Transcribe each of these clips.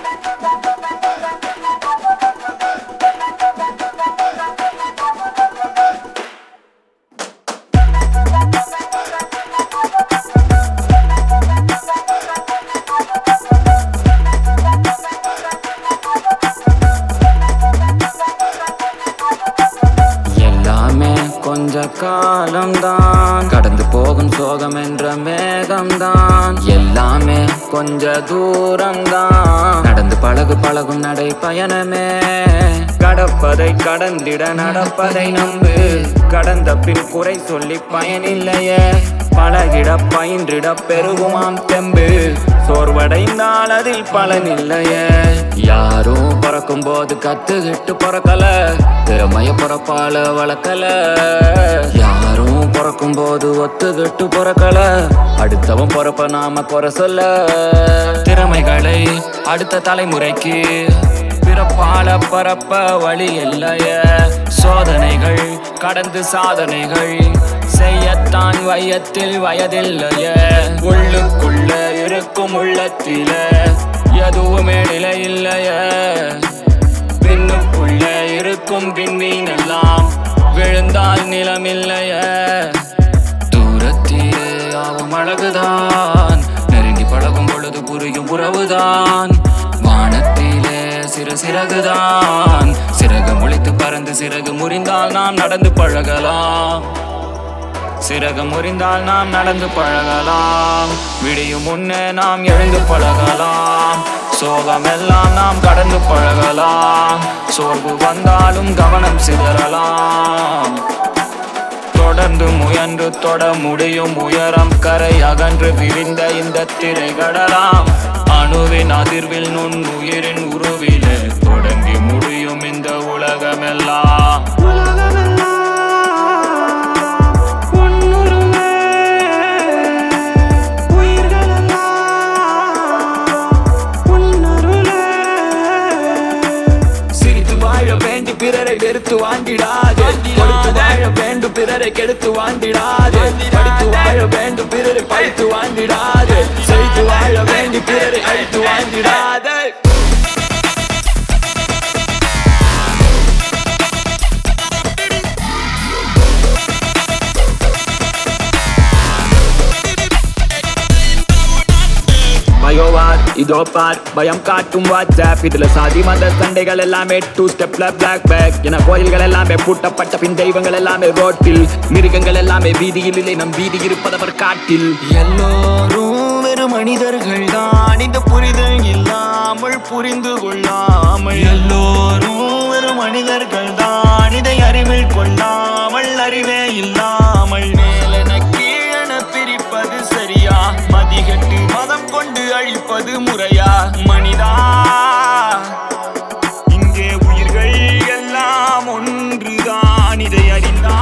எல்லாமே கொஞ்ச காலம்தான் கடந்து போகும் சோகம் என்ற மேகம்தான் எல்லாமே கொஞ்ச தூரம்தான் நடந்து பழகு பழகும் நடை பயணமே கடப்பதை கடந்திட நடப்பதை நம்பு கடந்த பின் குறை சொல்லி பயனில்லையே பழகிட பயின்றிட பெருகுமாம் தெம்பு சோர்வடைந்தால் அதில் பலனில்லையே யாரும் பிறக்கும் போது கத்துக்கிட்டு பிறக்கல திறமைய பிறப்பால வளர்க்கல யாரும் பிறக்கும் போது ஒத்துக்கிட்டு பிறக்கல அடுத்தவன் பிறப்ப நாம குறை சொல்ல திறமைகளை அடுத்த தலைமுறைக்கு பிறப்பால பரப்ப வழி இல்லைய சோதனைகள் கடந்து சாதனைகள் செய்யத்தான் வயத்தில் வயதில்லைய உள்ளுக்குள்ள இருக்கும் உள்ளத்தில எதுவுமே நிலை இல்லைய பின்னுக்குள்ள இருக்கும் விண்மீன் எல்லாம் விழுந்தால் நிலமில்லைய தூரத்திலே ஆகும் அழகுதான் நெருங்கி பழகும் பொழுது புரியும் உறவுதான் வானத்திலே சிறு சிறகுதான் சிறகு முளைத்து பறந்து சிறகு முறிந்தால் நாம் நடந்து பழகலாம் சிறகு முறிந்தால் நாம் நடந்து பழகலாம் விடியும் முன்னே நாம் எழுந்து பழகலாம் சோகமெல்லாம் நாம் கடந்து பழகலாம் சோர்வு வந்தாலும் கவனம் சிதறலாம் தொடர்ந்து முயன்று தொட முடியும் உயரம் கரை அகன்று விரிந்த இந்த திரைகடலாம் அணுவின் அதிர்வில் நுண்ணுயிரின் உருவிலே தொடங்கி முடியும் இந்த உலகமெல்லாம் சிரித்து வாழ வேண்டி பிறரை வெறுத்து வாண்டிடாது கொடுத்து வாழ வேண்டும் பிறரை கெடுத்து வாண்டிடாது படித்து வாழ வேண்டும் பிறரை படித்து வாண்டிடாது செய்து வாழ வேண்டி பிறரை அழித்து வாண்டிடாது பயோவார் இதோ பார் பயம் காட்டும் வாட்ஸ்அப் இதுல சாதி மத சண்டைகள் எல்லாமே டூ ஸ்டெப்ல பிளாக் பேக் என கோயில்கள் எல்லாமே பூட்டப்பட்ட பின் தெய்வங்கள் எல்லாமே ரோட்டில் மிருகங்கள் எல்லாமே வீதியில் இல்லை நம் வீதி இருப்பதவர் காட்டில் எல்லோரும் வெறும் மனிதர்கள் தான் இந்த புரிதல் இல்லாமல் புரிந்து கொள்ளாமல் எல்லோரும் வெறும் மனிதர்கள் தான் இதை அறிவில் கொள்ளாமல் அறிவே இல்லாமல் மேலென கீழென பிரிப்பது சரியா மதிகட்டு மதம் கொண்டு அழிப்பது முறையா மனிதா இங்கே உயிர்கள் எல்லாம் ஒன்றுதான் இதை அறிந்தா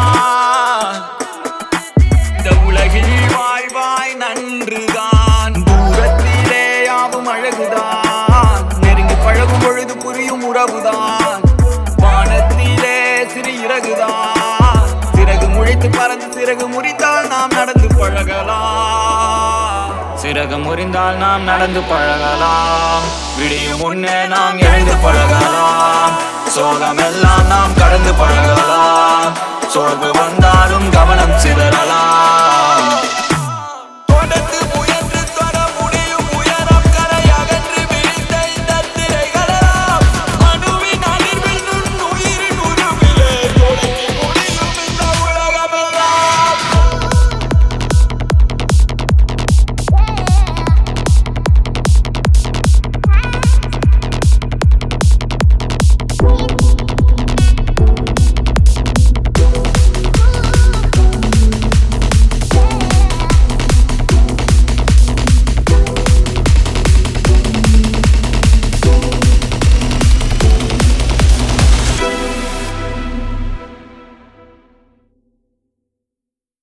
இந்த உலகில் வாழ்வாய் நன்றுதான் தூரத்திலே யாவும் அழகுதான் நெருங்கி பழகும் பொழுது புரியும் உறவுதான் வானத்திலே சிறு இறகுதான் சிறகு முளைத்து பறந்து சிறகு முறித்தால் நாம் நடந்து பழகலாம் சிறகு முறிந்தால் நாம் நடந்து பழகலாம் விடியும் முன்னே நாம் எழுந்து பழகலாம் சோகமெல்லாம் நாம் கடந்து பழகலாம் சோர்வு வந்தாலும் கவனம் சிதறலாம்